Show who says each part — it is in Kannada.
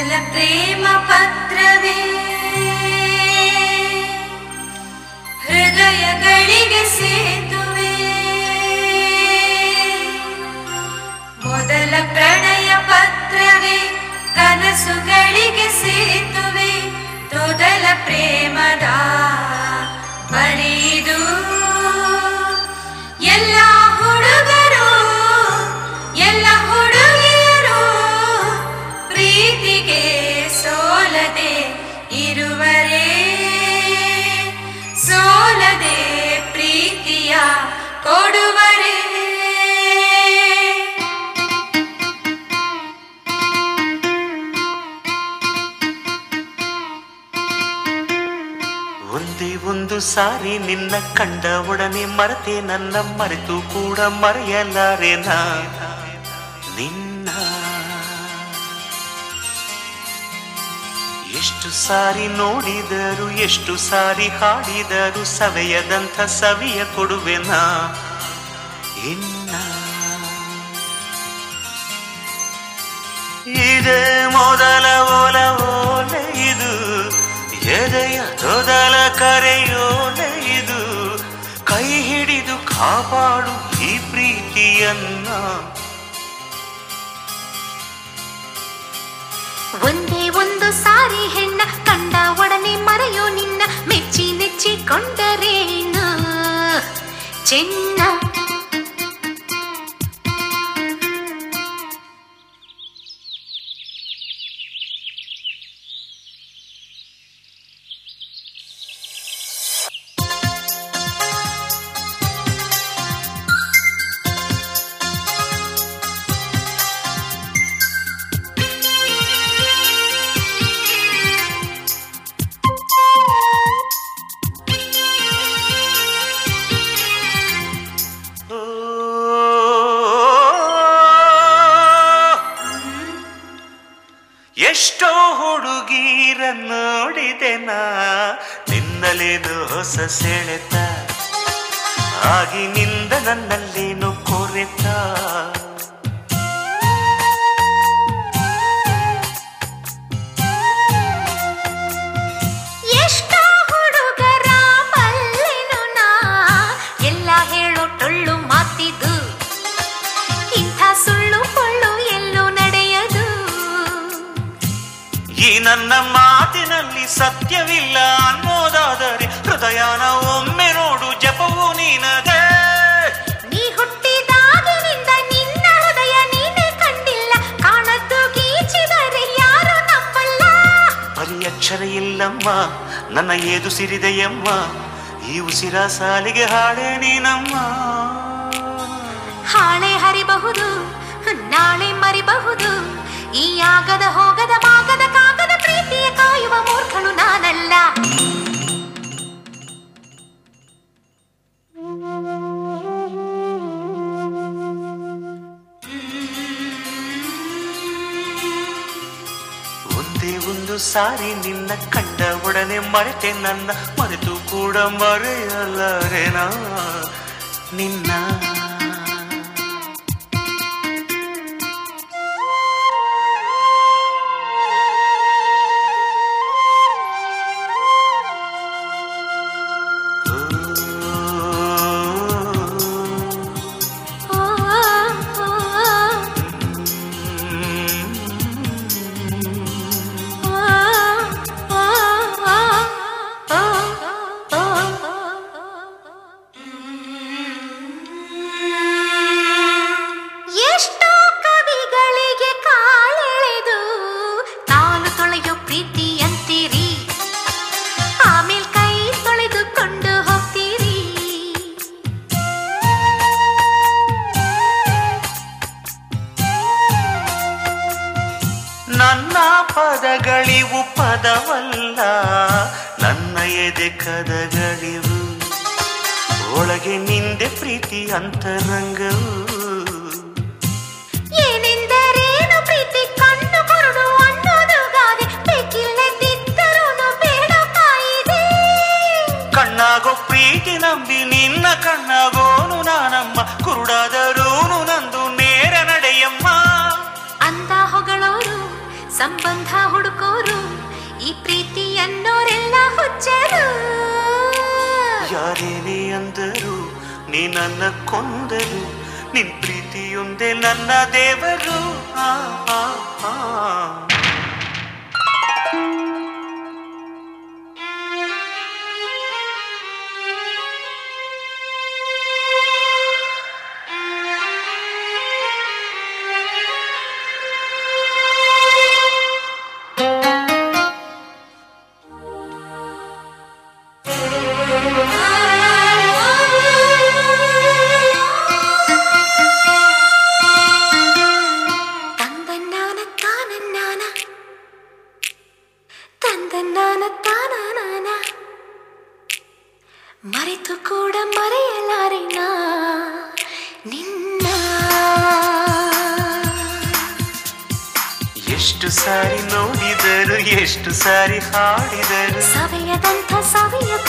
Speaker 1: ಮೊದಲ ಪ್ರೇಮ ಪತ್ರವೇ ಹೃದಯಗಳಿಗೆ ಸೇತುವೆ ಮೊದಲ ಪ್ರಣಯ ಪತ್ರವೇ ಕನಸುಗಳಿಗೆ ಸೇತುವೆ ತೊದಲ ಪ್ರೇಮದ ಬರೀದು ಎಲ್ಲ ಹುಡುಗರು ಎಲ್ಲ ಹುಡುಗಿಯರು ಪ್ರೀತಿಗೆ ಸೋಲದೆ ಇರುವರೇ ಸೋಲದೆ ಪ್ರೀತಿಯ ಕೊಡುವರೇ
Speaker 2: ಒಂದೇ ಒಂದು ಸಾರಿ ನಿನ್ನ ಕಂಡ ಒಡನೆ ಮರೆತೆ ನನ್ನ ಮರೆತು ಕೂಡ ಮರೆಯಲಾರೆ ನಾ ನಿನ್ನ ಎಷ್ಟು ಸಾರಿ ನೋಡಿದರು ಎಷ್ಟು ಸಾರಿ ಹಾಡಿದರು ಸವೆಯದಂಥ ಸವಿಯ ಕೊಡುವೆನಾ ಇನ್ನ ಇದೇ ಮೊದಲ ಓಲ ಓಲೆ ಇದು ಎದೆಯ ತೊದಲ ಕರೆಯೋಲೆ ಇದು ಕೈ ಹಿಡಿದು ಕಾಪಾಡು ಈ ಪ್ರೀತಿಯನ್ನ
Speaker 3: ಒಂದೇ ಒಂದು ಸಾರಿ ಹೆಣ್ಣ ಕಂಡ ಒಡನೆ ಮರೆಯೋ ನಿನ್ನ ಮೆಚ್ಚಿ ನೆಚ್ಚಿಕೊಂಡರೇನು ಚೆನ್ನ
Speaker 2: ಓ, ಎಷ್ಟೋ ಹುಡುಗೀರ ನೋಡಿದೆ ನಾ ನಿನ್ನಲೇನು ಹೊಸ ಸೆಳೆತ ಆಗಿನಿಂದ ನನ್ನಲ್ಲೇನು ಕೊರೆತ
Speaker 3: ಎಷ್ಟೋ ಹುಡುಗರ ಬಲ್ಲೆನು ನಾ ಎಲ್ಲ ಹೇಳೋ ಟೊಳ್ಳು ಮಾತಿದು ಇಂಥ ಸುಳ್ಳು ಕೊಳ್ಳು ಎಲ್ಲೂ ನಡೆಯದು
Speaker 2: ಈ ನನ್ನ ಮಾತಿನಲ್ಲಿ ಸತ್ಯವಿಲ್ಲ ಅನ್ನೋದಾದರೆ ಹೃದಯನ ಒಮ್ಮೆ ನೋಡು ಜಪವು ನೀನದೇ
Speaker 3: ನೀ ಹುಟ್ಟಿದಾಗಿನಿಂದ ನಿನ್ನ ಹೃದಯ ನೀನೇ ಕಂಡಿಲ್ಲ ಕಾಣದ್ದು ಗೀಚಿದರೆ ಯಾರು ನಂಬಲ್ಲ
Speaker 2: ಬರೀ ಅಕ್ಷರ ಇಲ್ಲಮ್ಮ ನನ್ನ ಏದು ಸಿರಿದೆಯಮ್ಮ ಈ ಉಸಿರ ಸಾಲಿಗೆ ಹಾಡೆ ನೀನಮ್ಮ
Speaker 3: ಹಾಳೆ ಹರಿಬಹುದು ನಾಳೆ ಮರಿಬಹುದು ಈ ಆಗದ ಹೋಗದ ಮಾಗದ ಕಾಗದ ಪ್ರೀತಿಯ ಕಾಯುವ ಮೂರ್ಖನು ನಾನಲ್ಲ
Speaker 2: ಒಂದೇ ಒಂದು ಸಾರಿ ನಿನ್ನ ಕಂಡ ಒಡನೆ ಮರೆತೆ ನನ್ನ ಮರೆತು ಕೂಡ ಮರೆಯಲಾರೆನಾ ನಿನ್ನ
Speaker 3: ಓ, ಓ, ಓ, ಓ, ಓ, ಓ, ಎಷ್ಟೋ ಕವಿಗಳಿಗೆ ಕಾಲೆಳೆದು ತಾನು ತೊಳೆಯೋ ಪ್ರೀತಿ ಅಂತೀರಿ ಆಮೇಲೆ ಕೈ ತೊಳೆದುಕೊಂಡು ಹೋಗ್ತೀರಿ
Speaker 2: ನನ್ನ ಪದಗಳಿವು ಪದವಲ್ಲ ನನ್ನ ಎದೆ ಕದಗಳಿವು ಒಳಗೆ ನಿಂದೆ ಪ್ರೀತಿ ಅಂತರಂಗವು
Speaker 3: ಏನೆಂದರೇನು ಪ್ರೀತಿ ಕಣ್ಣು ಕುರುಡು ಅನ್ನೋದು ಗಾದೆ ಬೇಕಿಲ್ಲದಿದ್ದರೂ ಬೇಡ ಕಾಯಿದೆ
Speaker 2: ಕಣ್ಣಾಗೋ ಪ್ರೀತಿ ನಂಬಿ ನಿನ್ನ ಕಣ್ಣಾಗೋನು ನಾನಮ್ಮ ಕುರುಡಾದರೂನು ನಂದು ನೇರ ನಡೆಯಮ್ಮ
Speaker 3: ಅಂದ ಹೊಗಳೋರು ಸಂಬಂಧ ಹುಡುಗ ಪ್ರೀತಿ ಅನ್ನೋರೆಲ್ಲ ಹುಚ್ಚರು
Speaker 2: ಯಾರೇನೇ ಅಂದರು ನೀ ನನ್ನ ಕೊಂದರು ನಿನ್ ಪ್ರೀತಿಯೊಂದೇ ನನ್ನ ದೇವರು ಆ, ಆ, ಆ.
Speaker 3: ತಂದನ್ನಾನ ತಾನನ್ನಾನ ತಂದನ್ನಾನ ತಾನಾನ ಮರೆತು ಕೂಡ ಮರೆಯಲಾರೆ ನಾ ನಿನ್ನ
Speaker 2: ಎಷ್ಟು ಸಾರಿ ನೋಡಿದರು ಎಷ್ಟು ಸಾರಿ ಹಾಡಿದರು
Speaker 3: ಸವೆಯದಂಥ ಸವಿಯ